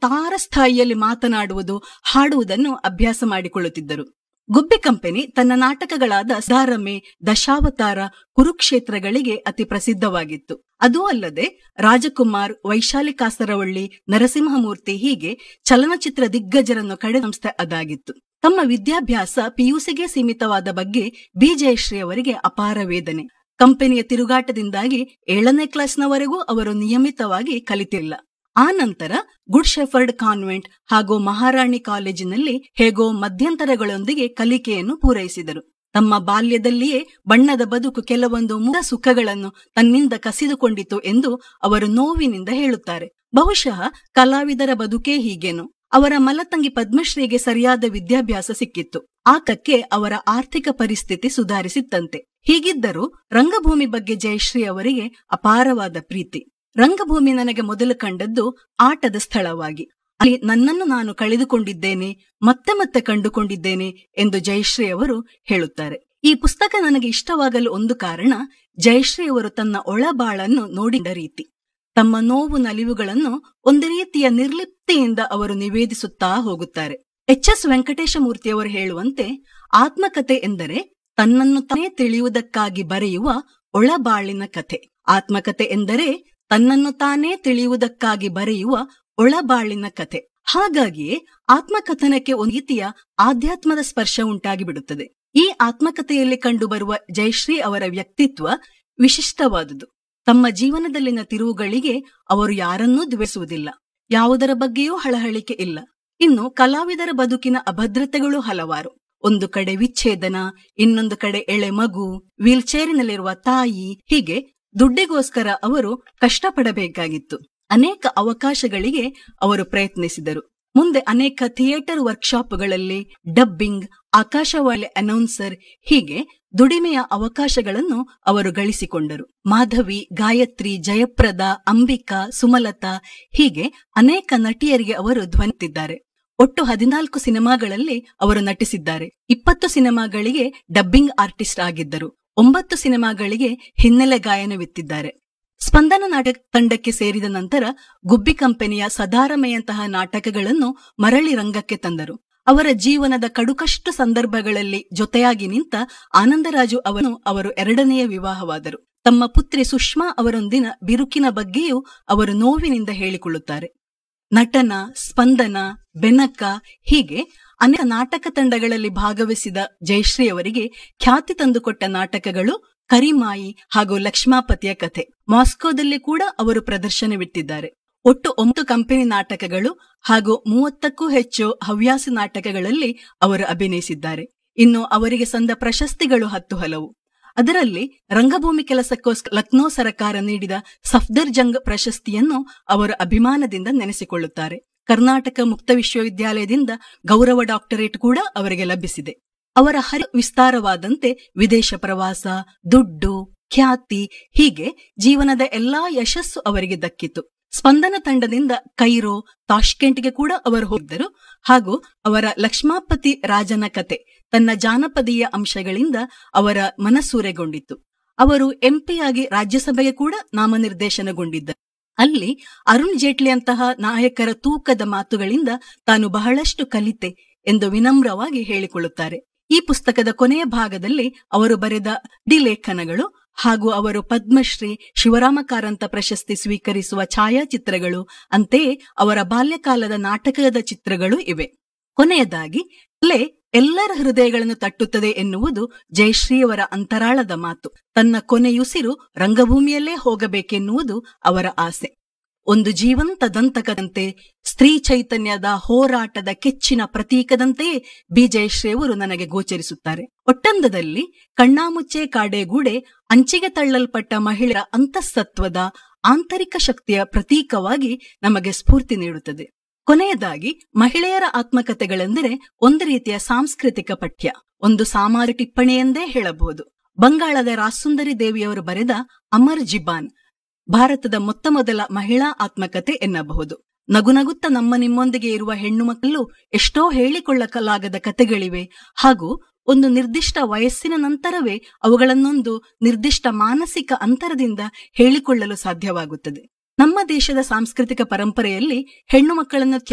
ತಾರಸ್ಥಾಯಿಯಲ್ಲಿ ಮಾತನಾಡುವುದು ಹಾಡುವುದನ್ನು ಅಭ್ಯಾಸ ಮಾಡಿಕೊಳ್ಳುತ್ತಿದ್ದರು ಗುಬ್ಬಿ ಕಂಪನಿ ತನ್ನ ನಾಟಕಗಳಾದ ದಾರಮೆ ದಶಾವತಾರ ಕುರುಕ್ಷೇತ್ರಗಳಿಗೆ ಅತಿ ಪ್ರಸಿದ್ಧವಾಗಿತ್ತು ಅದೂ ಅಲ್ಲದೆ ರಾಜಕುಮಾರ್ ವೈಶಾಲಿ ಕಾಸರವಳ್ಳಿ ನರಸಿಂಹಮೂರ್ತಿ ಹೀಗೆ ಚಲನಚಿತ್ರ ದಿಗ್ಗಜರನ್ನು ಕಡೆ ಸಂಸ್ಥೆ ಅದಾಗಿತ್ತು ತಮ್ಮ ವಿದ್ಯಾಭ್ಯಾಸ ಪಿಯುಸಿಗೆ ಸೀಮಿತವಾದ ಬಗ್ಗೆ ಬಿ ಜಯಶ್ರೀ ಅವರಿಗೆ ಅಪಾರ ವೇದನೆ ಕಂಪನಿಯ ತಿರುಗಾಟದಿಂದಾಗಿ ಏಳನೇ ಕ್ಲಾಸ್ನವರೆಗೂ ಅವರು ನಿಯಮಿತವಾಗಿ ಕಲಿತಿಲ್ಲ ಆ ನಂತರ ಗುಡ್ ಶೆಫರ್ಡ್ ಕಾನ್ವೆಂಟ್ ಹಾಗೂ ಮಹಾರಾಣಿ ಕಾಲೇಜಿನಲ್ಲಿ ಹೇಗೋ ಮಧ್ಯಂತರಗಳೊಂದಿಗೆ ಕಲಿಕೆಯನ್ನು ಪೂರೈಸಿದರು ತಮ್ಮ ಬಾಲ್ಯದಲ್ಲಿಯೇ ಬಣ್ಣದ ಬದುಕು ಕೆಲವೊಂದು ಮುದ ಸುಖಗಳನ್ನು ತನ್ನಿಂದ ಕಸಿದುಕೊಂಡಿತು ಎಂದು ಅವರು ನೋವಿನಿಂದ ಹೇಳುತ್ತಾರೆ ಬಹುಶಃ ಕಲಾವಿದರ ಬದುಕೇ ಹೀಗೇನು ಅವರ ಮಲತಂಗಿ ಪದ್ಮಶ್ರೀಗೆ ಸರಿಯಾದ ವಿದ್ಯಾಭ್ಯಾಸ ಸಿಕ್ಕಿತ್ತು ಆಕಕ್ಕೆ ಅವರ ಆರ್ಥಿಕ ಪರಿಸ್ಥಿತಿ ಸುಧಾರಿಸಿತ್ತಂತೆ ಹೀಗಿದ್ದರೂ ರಂಗಭೂಮಿ ಬಗ್ಗೆ ಜಯಶ್ರೀ ಅವರಿಗೆ ಅಪಾರವಾದ ಪ್ರೀತಿ ರಂಗಭೂಮಿ ನನಗೆ ಮೊದಲು ಕಂಡದ್ದು ಆಟದ ಸ್ಥಳವಾಗಿ ಅಲ್ಲಿ ನನ್ನನ್ನು ನಾನು ಕಳೆದುಕೊಂಡಿದ್ದೇನೆ ಮತ್ತೆ ಮತ್ತೆ ಕಂಡುಕೊಂಡಿದ್ದೇನೆ ಎಂದು ಜಯಶ್ರೀ ಅವರು ಹೇಳುತ್ತಾರೆ ಈ ಪುಸ್ತಕ ನನಗೆ ಇಷ್ಟವಾಗಲು ಒಂದು ಕಾರಣ ಜಯಶ್ರೀ ಅವರು ತನ್ನ ಒಳಬಾಳನ್ನು ನೋಡಿದ ರೀತಿ ತಮ್ಮ ನೋವು ನಲಿವುಗಳನ್ನು ಒಂದು ರೀತಿಯ ನಿರ್ಲಿಪ್ತಿಯಿಂದ ಅವರು ನಿವೇದಿಸುತ್ತಾ ಹೋಗುತ್ತಾರೆ ಎಚ್ ಎಸ್ ವೆಂಕಟೇಶಮೂರ್ತಿಯವರು ಹೇಳುವಂತೆ ಆತ್ಮಕತೆ ಎಂದರೆ ತನ್ನನ್ನು ತಾನೇ ತಿಳಿಯುವುದಕ್ಕಾಗಿ ಬರೆಯುವ ಒಳಬಾಳಿನ ಕಥೆ ಆತ್ಮಕತೆ ಎಂದರೆ ತನ್ನನ್ನು ತಾನೇ ತಿಳಿಯುವುದಕ್ಕಾಗಿ ಬರೆಯುವ ಒಳಬಾಳಿನ ಕಥೆ ಹಾಗಾಗಿಯೇ ಆತ್ಮಕಥನಕ್ಕೆ ಒಂದು ರೀತಿಯ ಆಧ್ಯಾತ್ಮದ ಸ್ಪರ್ಶ ಉಂಟಾಗಿ ಬಿಡುತ್ತದೆ ಈ ಆತ್ಮಕಥೆಯಲ್ಲಿ ಕಂಡುಬರುವ ಜಯಶ್ರೀ ಅವರ ವ್ಯಕ್ತಿತ್ವ ವಿಶಿಷ್ಟವಾದುದು ತಮ್ಮ ಜೀವನದಲ್ಲಿನ ತಿರುವುಗಳಿಗೆ ಅವರು ಯಾರನ್ನೂ ದ್ವೇಷಿಸುವುದಿಲ್ಲ ಯಾವುದರ ಬಗ್ಗೆಯೂ ಹಳಹಳಿಕೆ ಇಲ್ಲ ಇನ್ನು ಕಲಾವಿದರ ಬದುಕಿನ ಅಭದ್ರತೆಗಳು ಹಲವಾರು ಒಂದು ಕಡೆ ವಿಚ್ಛೇದನ ಇನ್ನೊಂದು ಕಡೆ ಎಳೆ ಮಗು ವೀಲ್ ಚೇರಿನಲ್ಲಿರುವ ತಾಯಿ ಹೀಗೆ ದುಡ್ಡಿಗೋಸ್ಕರ ಅವರು ಕಷ್ಟಪಡಬೇಕಾಗಿತ್ತು ಅನೇಕ ಅವಕಾಶಗಳಿಗೆ ಅವರು ಪ್ರಯತ್ನಿಸಿದರು ಮುಂದೆ ಅನೇಕ ಥಿಯೇಟರ್ ವರ್ಕ್ಶಾಪ್ಗಳಲ್ಲಿ ಡಬ್ಬಿಂಗ್ ಆಕಾಶವಾಣಿ ಅನೌನ್ಸರ್ ಹೀಗೆ ದುಡಿಮೆಯ ಅವಕಾಶಗಳನ್ನು ಅವರು ಗಳಿಸಿಕೊಂಡರು ಮಾಧವಿ ಗಾಯತ್ರಿ ಜಯಪ್ರದ ಅಂಬಿಕಾ ಸುಮಲತಾ ಹೀಗೆ ಅನೇಕ ನಟಿಯರಿಗೆ ಅವರು ಧ್ವನಿತಿದ್ದಾರೆ ಒಟ್ಟು ಹದಿನಾಲ್ಕು ಸಿನಿಮಾಗಳಲ್ಲಿ ಅವರು ನಟಿಸಿದ್ದಾರೆ ಇಪ್ಪತ್ತು ಸಿನಿಮಾಗಳಿಗೆ ಡಬ್ಬಿಂಗ್ ಆರ್ಟಿಸ್ಟ್ ಆಗಿದ್ದರು ಒಂಬತ್ತು ಸಿನಿಮಾಗಳಿಗೆ ಹಿನ್ನೆಲೆ ಗಾಯನವಿತ್ತಿದ್ದಾರೆ ಸ್ಪಂದನ ನಾಟಕ ತಂಡಕ್ಕೆ ಸೇರಿದ ನಂತರ ಗುಬ್ಬಿ ಕಂಪನಿಯ ಸದಾರಮೆಯಂತಹ ನಾಟಕಗಳನ್ನು ಮರಳಿ ರಂಗಕ್ಕೆ ತಂದರು ಅವರ ಜೀವನದ ಕಡುಕಷ್ಟು ಸಂದರ್ಭಗಳಲ್ಲಿ ಜೊತೆಯಾಗಿ ನಿಂತ ಆನಂದರಾಜು ಅವನು ಅವರು ಎರಡನೆಯ ವಿವಾಹವಾದರು ತಮ್ಮ ಪುತ್ರಿ ಸುಷ್ಮಾ ಅವರೊಂದಿನ ಬಿರುಕಿನ ಬಗ್ಗೆಯೂ ಅವರು ನೋವಿನಿಂದ ಹೇಳಿಕೊಳ್ಳುತ್ತಾರೆ ನಟನ ಸ್ಪಂದನ ಬೆನಕ ಹೀಗೆ ಅನೇಕ ನಾಟಕ ತಂಡಗಳಲ್ಲಿ ಭಾಗವಹಿಸಿದ ಜಯಶ್ರೀ ಅವರಿಗೆ ಖ್ಯಾತಿ ತಂದುಕೊಟ್ಟ ನಾಟಕಗಳು ಕರಿಮಾಯಿ ಹಾಗೂ ಲಕ್ಷ್ಮಾಪತಿಯ ಕಥೆ ಮಾಸ್ಕೋದಲ್ಲಿ ಕೂಡ ಅವರು ಪ್ರದರ್ಶನವಿಟ್ಟಿದ್ದಾರೆ ಒಟ್ಟು ಒಂಬತ್ತು ಕಂಪನಿ ನಾಟಕಗಳು ಹಾಗೂ ಮೂವತ್ತಕ್ಕೂ ಹೆಚ್ಚು ಹವ್ಯಾಸ ನಾಟಕಗಳಲ್ಲಿ ಅವರು ಅಭಿನಯಿಸಿದ್ದಾರೆ ಇನ್ನು ಅವರಿಗೆ ಸಂದ ಪ್ರಶಸ್ತಿಗಳು ಹತ್ತು ಹಲವು ಅದರಲ್ಲಿ ರಂಗಭೂಮಿ ಕೆಲಸಕ್ಕೋಸ್ಕರ ಲಕ್ನೋ ಸರಕಾರ ನೀಡಿದ ಸಫ್ದರ್ ಜಂಗ್ ಪ್ರಶಸ್ತಿಯನ್ನು ಅವರು ಅಭಿಮಾನದಿಂದ ನೆನೆಸಿಕೊಳ್ಳುತ್ತಾರೆ ಕರ್ನಾಟಕ ಮುಕ್ತ ವಿಶ್ವವಿದ್ಯಾಲಯದಿಂದ ಗೌರವ ಡಾಕ್ಟರೇಟ್ ಕೂಡ ಅವರಿಗೆ ಲಭಿಸಿದೆ ಅವರ ಹರಿ ವಿಸ್ತಾರವಾದಂತೆ ವಿದೇಶ ಪ್ರವಾಸ ದುಡ್ಡು ಖ್ಯಾತಿ ಹೀಗೆ ಜೀವನದ ಎಲ್ಲಾ ಯಶಸ್ಸು ಅವರಿಗೆ ದಕ್ಕಿತು ಸ್ಪಂದನ ತಂಡದಿಂದ ಕೈರೋ ತಾಷ್ಕೆಂಟ್ಗೆ ಕೂಡ ಅವರು ಹೋಗಿದ್ದರು ಹಾಗೂ ಅವರ ಲಕ್ಷ್ಮಾಪತಿ ರಾಜನ ಕತೆ ತನ್ನ ಜಾನಪದೀಯ ಅಂಶಗಳಿಂದ ಅವರ ಮನಸೂರೆಗೊಂಡಿತ್ತು ಅವರು ಎಂಪಿಯಾಗಿ ರಾಜ್ಯಸಭೆಗೆ ಕೂಡ ನಾಮನಿರ್ದೇಶನಗೊಂಡಿದ್ದರು ಅಲ್ಲಿ ಅರುಣ್ ಜೇಟ್ಲಿಯಂತಹ ನಾಯಕರ ತೂಕದ ಮಾತುಗಳಿಂದ ತಾನು ಬಹಳಷ್ಟು ಕಲಿತೆ ಎಂದು ವಿನಮ್ರವಾಗಿ ಹೇಳಿಕೊಳ್ಳುತ್ತಾರೆ ಈ ಪುಸ್ತಕದ ಕೊನೆಯ ಭಾಗದಲ್ಲಿ ಅವರು ಬರೆದ ಲೇಖನಗಳು ಹಾಗೂ ಅವರು ಪದ್ಮಶ್ರೀ ಶಿವರಾಮ ಕಾರಂತ ಪ್ರಶಸ್ತಿ ಸ್ವೀಕರಿಸುವ ಛಾಯಾಚಿತ್ರಗಳು ಅಂತೆಯೇ ಅವರ ಬಾಲ್ಯಕಾಲದ ನಾಟಕದ ಚಿತ್ರಗಳು ಇವೆ ಕೊನೆಯದಾಗಿ ಅಲ್ಲೇ ಎಲ್ಲರ ಹೃದಯಗಳನ್ನು ತಟ್ಟುತ್ತದೆ ಎನ್ನುವುದು ಜಯಶ್ರೀಯವರ ಅಂತರಾಳದ ಮಾತು ತನ್ನ ಕೊನೆಯುಸಿರು ರಂಗಭೂಮಿಯಲ್ಲೇ ಹೋಗಬೇಕೆನ್ನುವುದು ಅವರ ಆಸೆ ಒಂದು ಜೀವಂತ ದಂತಕದಂತೆ ಸ್ತ್ರೀ ಚೈತನ್ಯದ ಹೋರಾಟದ ಕೆಚ್ಚಿನ ಪ್ರತೀಕದಂತೆಯೇ ಬಿ ಜಯಶ್ರೀಯವರು ನನಗೆ ಗೋಚರಿಸುತ್ತಾರೆ ಒಟ್ಟಂದದಲ್ಲಿ ಕಣ್ಣಾಮುಚ್ಚೆ ಕಾಡೆಗೂಡೆ ಅಂಚಿಗೆ ತಳ್ಳಲ್ಪಟ್ಟ ಮಹಿಳೆಯರ ಅಂತಸ್ತತ್ವದ ಆಂತರಿಕ ಶಕ್ತಿಯ ಪ್ರತೀಕವಾಗಿ ನಮಗೆ ಸ್ಫೂರ್ತಿ ನೀಡುತ್ತದೆ ಕೊನೆಯದಾಗಿ ಮಹಿಳೆಯರ ಆತ್ಮಕಥೆಗಳೆಂದರೆ ಒಂದು ರೀತಿಯ ಸಾಂಸ್ಕೃತಿಕ ಪಠ್ಯ ಒಂದು ಸಾಮಾನ್ಯ ಟಿಪ್ಪಣಿ ಎಂದೇ ಹೇಳಬಹುದು ಬಂಗಾಳದ ರಾಸುಂದರಿ ದೇವಿಯವರು ಬರೆದ ಅಮರ್ ಜಿಬಾನ್ ಭಾರತದ ಮೊತ್ತ ಮೊದಲ ಮಹಿಳಾ ಆತ್ಮಕತೆ ಎನ್ನಬಹುದು ನಗುನಗುತ್ತ ನಮ್ಮ ನಿಮ್ಮೊಂದಿಗೆ ಇರುವ ಹೆಣ್ಣು ಮಕ್ಕಳು ಎಷ್ಟೋ ಹೇಳಿಕೊಳ್ಳಲಾಗದ ಕತೆಗಳಿವೆ ಹಾಗೂ ಒಂದು ನಿರ್ದಿಷ್ಟ ವಯಸ್ಸಿನ ನಂತರವೇ ಅವುಗಳನ್ನೊಂದು ನಿರ್ದಿಷ್ಟ ಮಾನಸಿಕ ಅಂತರದಿಂದ ಹೇಳಿಕೊಳ್ಳಲು ಸಾಧ್ಯವಾಗುತ್ತದೆ ನಮ್ಮ ದೇಶದ ಸಾಂಸ್ಕೃತಿಕ ಪರಂಪರೆಯಲ್ಲಿ ಹೆಣ್ಣು ಮಕ್ಕಳನ್ನು